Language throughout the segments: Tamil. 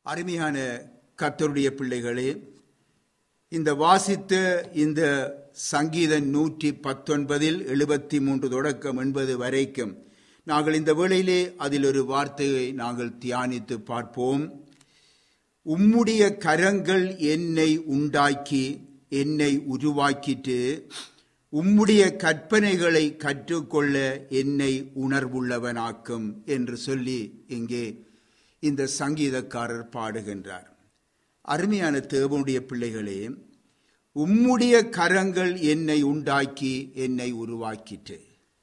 அருமையான கர்த்தருடைய பிள்ளைகளே இந்த வாசித்த இந்த சங்கீதம் நூற்றி பத்தொன்பதில் எழுபத்தி மூன்று தொடக்கம் எண்பது வரைக்கும் நாங்கள் இந்த வேளையிலே அதில் ஒரு வார்த்தையை நாங்கள் தியானித்து பார்ப்போம் உம்முடைய கரங்கள் என்னை உண்டாக்கி என்னை உருவாக்கிட்டு உம்முடைய கற்பனைகளை கற்றுக்கொள்ள என்னை உணர்வுள்ளவனாக்கும் என்று சொல்லி இங்கே இந்த சங்கீதக்காரர் பாடுகின்றார் அருமையான தேவனுடைய பிள்ளைகளே உம்முடைய கரங்கள் என்னை உண்டாக்கி என்னை உருவாக்கிட்டு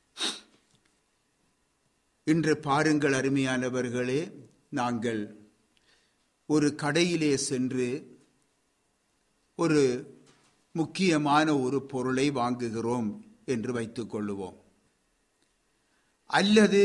இன்று பாருங்கள் அருமையானவர்களே நாங்கள் ஒரு கடையிலே சென்று ஒரு முக்கியமான ஒரு பொருளை வாங்குகிறோம் என்று வைத்துக் கொள்ளுவோம் அல்லது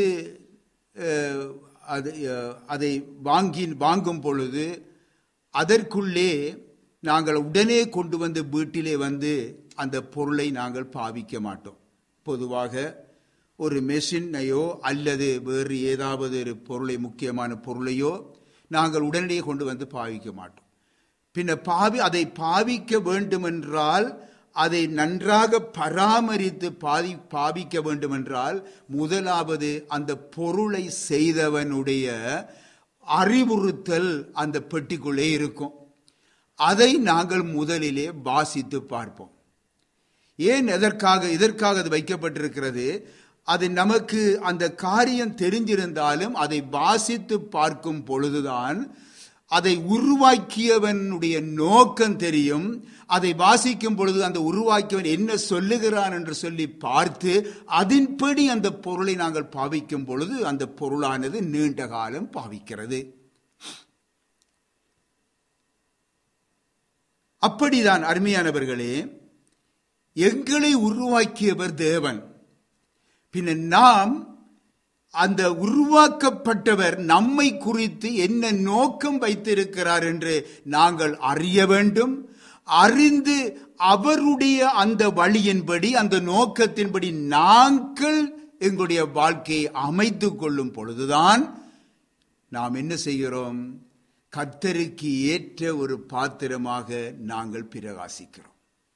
அது அதை வாங்கி வாங்கும் பொழுது அதற்குள்ளே நாங்கள் உடனே கொண்டு வந்து வீட்டிலே வந்து அந்த பொருளை நாங்கள் பாவிக்க மாட்டோம் பொதுவாக ஒரு மெஷினையோ அல்லது வேறு ஏதாவது ஒரு பொருளை முக்கியமான பொருளையோ நாங்கள் உடனடியே கொண்டு வந்து பாவிக்க மாட்டோம் பின்ன பாவி அதை பாவிக்க வேண்டுமென்றால் அதை நன்றாக பராமரித்து பாதி பாவிக்க வேண்டுமென்றால் முதலாவது அந்த பொருளை செய்தவனுடைய அறிவுறுத்தல் அந்த பெட்டிக்குள்ளே இருக்கும் அதை நாங்கள் முதலிலே வாசித்து பார்ப்போம் ஏன் எதற்காக இதற்காக அது வைக்கப்பட்டிருக்கிறது அது நமக்கு அந்த காரியம் தெரிஞ்சிருந்தாலும் அதை வாசித்து பார்க்கும் பொழுதுதான் அதை உருவாக்கியவனுடைய நோக்கம் தெரியும் அதை வாசிக்கும் பொழுது அந்த உருவாக்கியவன் என்ன சொல்லுகிறான் என்று சொல்லி பார்த்து அதன்படி அந்த பொருளை நாங்கள் பாவிக்கும் பொழுது அந்த பொருளானது நீண்ட காலம் பாவிக்கிறது அப்படிதான் அருமையானவர்களே எங்களை உருவாக்கியவர் தேவன் பின்ன நாம் அந்த உருவாக்கப்பட்டவர் நம்மை குறித்து என்ன நோக்கம் வைத்திருக்கிறார் என்று நாங்கள் அறிய வேண்டும் அறிந்து அவருடைய அந்த வழியின்படி அந்த நோக்கத்தின்படி நாங்கள் எங்களுடைய வாழ்க்கையை அமைத்துக் கொள்ளும் பொழுதுதான் நாம் என்ன செய்கிறோம் கத்தருக்கு ஏற்ற ஒரு பாத்திரமாக நாங்கள் பிரகாசிக்கிறோம்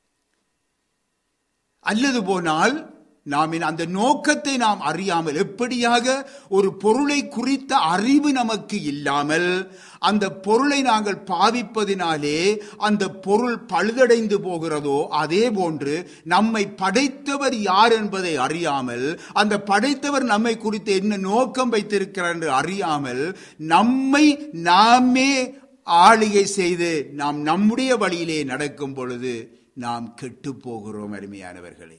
அல்லது போனால் நாம் அந்த நோக்கத்தை நாம் அறியாமல் எப்படியாக ஒரு பொருளை குறித்த அறிவு நமக்கு இல்லாமல் அந்த பொருளை நாங்கள் பாவிப்பதினாலே அந்த பொருள் பழுதடைந்து போகிறதோ அதே போன்று நம்மை படைத்தவர் யார் என்பதை அறியாமல் அந்த படைத்தவர் நம்மை குறித்து என்ன நோக்கம் வைத்திருக்கிறார் என்று அறியாமல் நம்மை நாமே ஆளிகை செய்து நாம் நம்முடைய வழியிலே நடக்கும் பொழுது நாம் கெட்டு போகிறோம் அருமையானவர்களே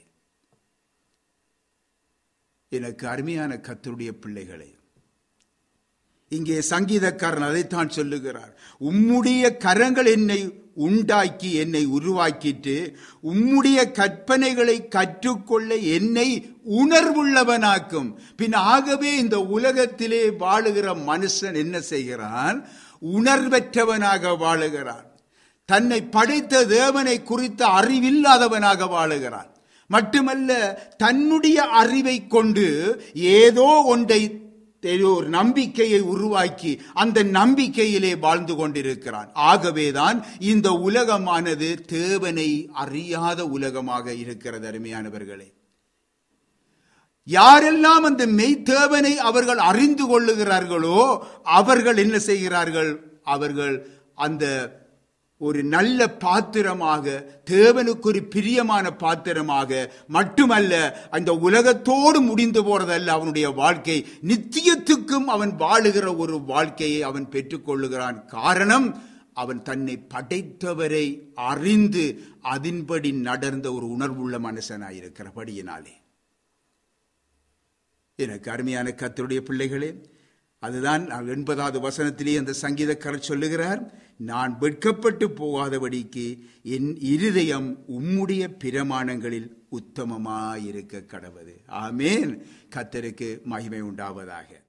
எனக்கு அருமையான கத்தருடைய பிள்ளைகளே இங்கே சங்கீதக்காரன் அதைத்தான் சொல்லுகிறார் உம்முடைய கரங்கள் என்னை உண்டாக்கி என்னை உருவாக்கிட்டு உம்முடைய கற்பனைகளை கற்றுக்கொள்ள என்னை உணர்வுள்ளவனாக்கும் பின் ஆகவே இந்த உலகத்திலே வாழுகிற மனுஷன் என்ன செய்கிறான் உணர்வற்றவனாக வாழுகிறான் தன்னை படைத்த தேவனை குறித்த அறிவில்லாதவனாக வாழுகிறான் மட்டுமல்ல தன்னுடைய அறிவை கொண்டு ஏதோ ஒன்றை ஒரு நம்பிக்கையை உருவாக்கி அந்த நம்பிக்கையிலே வாழ்ந்து கொண்டிருக்கிறான் ஆகவேதான் இந்த உலகமானது தேவனை அறியாத உலகமாக இருக்கிறது அருமையானவர்களே யாரெல்லாம் அந்த மெய்த்தேவனை அவர்கள் அறிந்து கொள்ளுகிறார்களோ அவர்கள் என்ன செய்கிறார்கள் அவர்கள் அந்த ஒரு நல்ல பாத்திரமாக தேவனுக்கு ஒரு பிரியமான பாத்திரமாக மட்டுமல்ல அந்த உலகத்தோடு முடிந்து போறதல்ல அவனுடைய வாழ்க்கை நித்தியத்துக்கும் அவன் வாழுகிற ஒரு வாழ்க்கையை அவன் பெற்றுக்கொள்ளுகிறான் காரணம் அவன் தன்னை படைத்தவரை அறிந்து அதன்படி நடந்த ஒரு உணர்வுள்ள மனுஷனாயிருக்கிறபடியினாலே எனக்கு அருமையான கத்தருடைய பிள்ளைகளே அதுதான் எண்பதாவது வசனத்திலே அந்த சங்கீதக்காரர் சொல்லுகிறார் நான் வெட்கப்பட்டு போகாதபடிக்கு என் இருதயம் உம்முடைய பிரமாணங்களில் உத்தமமாயிருக்க கடவுது ஆமேன் கத்தருக்கு மகிமை உண்டாவதாக